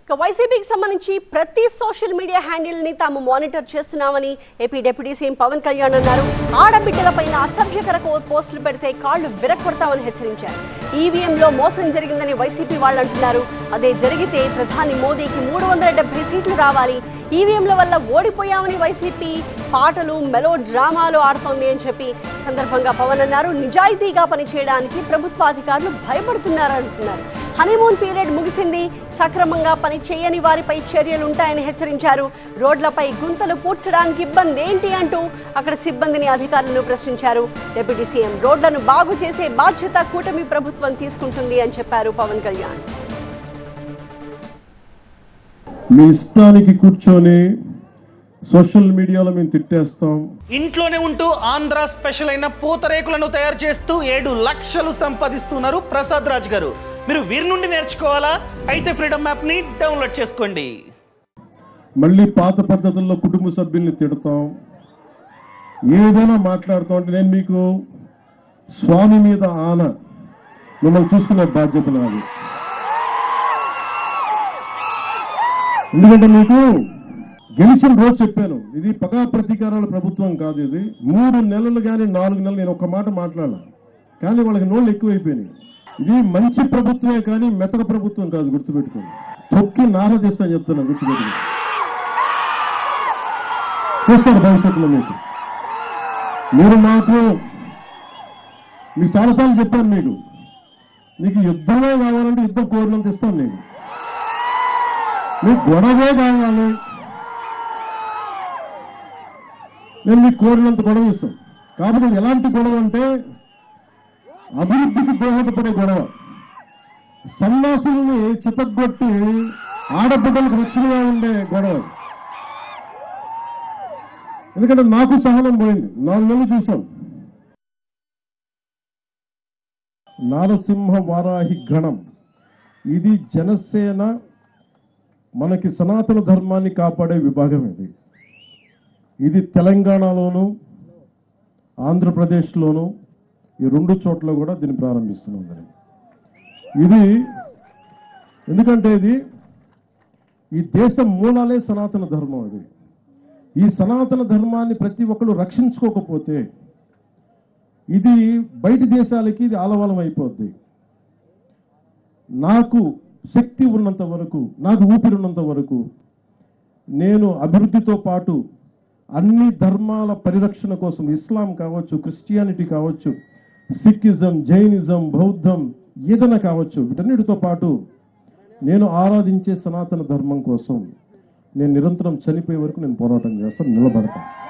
ఇక వైసీపీకి సంబంధించి ప్రతి సోషల్ మీడియా హ్యాండిల్ ని తాము మానిటర్ చేస్తున్నామని AP deputy CM Pawan Kalyan అన్నారు ఆడబిడ్డలపైన అసభ్యకర కో- పోస్టులు పెడితే కాళ్లు విరక్కొడతామని హెచ్చరించారు ఈవీఎంలో మోసం జరిగిందని వైసీపీ వాళ్ళు అంటున్నారు అదే జరిగితే ప్రధాని మోదీకి మూడు వందల డెబ్బై సీట్లు రావాలి ఈవీఎంల వల్ల ఓడిపోయామని వైసీపీ పాటలు మెలో డ్రామాలు ఆడుతోంది అని చెప్పి సందర్భంగా పవన్ అన్నారు నిజాయితీగా పనిచేయడానికి ప్రభుత్వ అధికారులు భయపడుతున్నారు అంటున్నారు హనీమూన్ పీరియడ్ ముగిసింది సక్రమంగా పని చేయని వారిపై చర్యలు ఉంటాయని హెచ్చరించారు రోడ్లపై గుంతలు పూడ్చడానికి ఇబ్బంది ఏంటి అంటూ అక్కడ సిబ్బందిని అధికారులను ప్రశ్నించారు డిప్యూటీ సీఎం రోడ్లను బాగు చేసే బాధ్యత కూటమి ప్రభుత్వం తీసుకుంటుంది అని చెప్పారు పవన్ కళ్యాణ్ మీ ఇష్టానికి కూర్చొని సోషల్ మీడియాలో మేము తిట్టేస్తాం ఇంట్లోనే ఉంటూ ఆంధ్ర స్పెషల్ అయిన పూతరేకులను తయారు చేస్తూ ఏడు లక్షలు సంపాదిస్తున్నారు ప్రసాద్ రాజ్ గారు మీరు వీరి నుండి నేర్చుకోవాలా అయితే ఫ్రీడమ్ యాప్ ని డౌన్లోడ్ చేసుకోండి మళ్ళీ పాత పద్ధతుల్లో కుటుంబ సభ్యుల్ని తిడతాం ఏదైనా మాట్లాడుతాం అంటే నేను మీకు స్వామి మీద ఆన మిమ్మల్ని చూసుకునే బాధ్యత నాది ఎందుకంటే మీకు గెలిచిన రోజు చెప్పాను ఇది పగా ప్రతీకారాల ప్రభుత్వం కాదు ఇది మూడు నెలలు కానీ నాలుగు నెలలు నేను ఒక్క మాట మాట్లాడాను కానీ వాళ్ళకి నోళ్ళు ఎక్కువైపోయినాయి ఇది మంచి ప్రభుత్వమే కానీ మెతక ప్రభుత్వం కాదు గుర్తుపెట్టుకోండి తొక్కి నారదీస్తాను చెప్తున్నాను గుర్తుపెట్టుకోండి చూస్తారు భవిష్యత్తులో మీకు మీరు నాకు మీకు చాలాసార్లు చెప్పాను మీకు మీకు యుద్ధమే కావాలంటే యుద్ధం కోరినంత ఇస్తాను నేను మీకు గొడవే కావాలి నేను మీకు కోరినంత గొడవ ఇస్తాను కాకపోతే అది ఎలాంటి గొడవ అంటే అభివృద్ధికి దోహదపడే గొడవ సన్యాసుల్ని చితగ్గొట్టి ఆడబిడ్డలకు రక్షణగా ఉండే గొడవ అది. ఎందుకంటే నాకు సహనం పోయింది నాలుగు నెలలు చూశాం నారసింహ వారాహి గణం ఇది జనసేన మనకి సనాతన ధర్మాన్ని కాపాడే విభాగం ఇది ఇది తెలంగాణలోను ఆంధ్రప్రదేశ్లోను ఈ రెండు చోట్ల కూడా దీన్ని ప్రారంభిస్తున్నాం దాన్ని. ఇది ఎందుకంటే ఇది ఈ దేశం మూలాలే సనాతన ధర్మం ఇది ఈ సనాతన ధర్మాన్ని ప్రతి ఒక్కరు రక్షించుకోకపోతే ఇది బయటి దేశాలకి ఇది ఆలవాలం అయిపోద్ది నాకు శక్తి ఉన్నంత వరకు నాకు ఊపిరి ఉన్నంత వరకు నేను అభివృద్ధితో పాటు అన్ని ధర్మాల పరిరక్షణ కోసం ఇస్లాం కావచ్చు క్రిస్టియానిటీ కావచ్చు సిక్కిజం జైనిజం బౌద్ధం ఏదైనా కావచ్చు వీటన్నిటితో పాటు నేను ఆరాధించే సనాతన ధర్మం కోసం నేను నిరంతరం చనిపోయే వరకు నేను పోరాటం చేస్తాను నిలబడతాను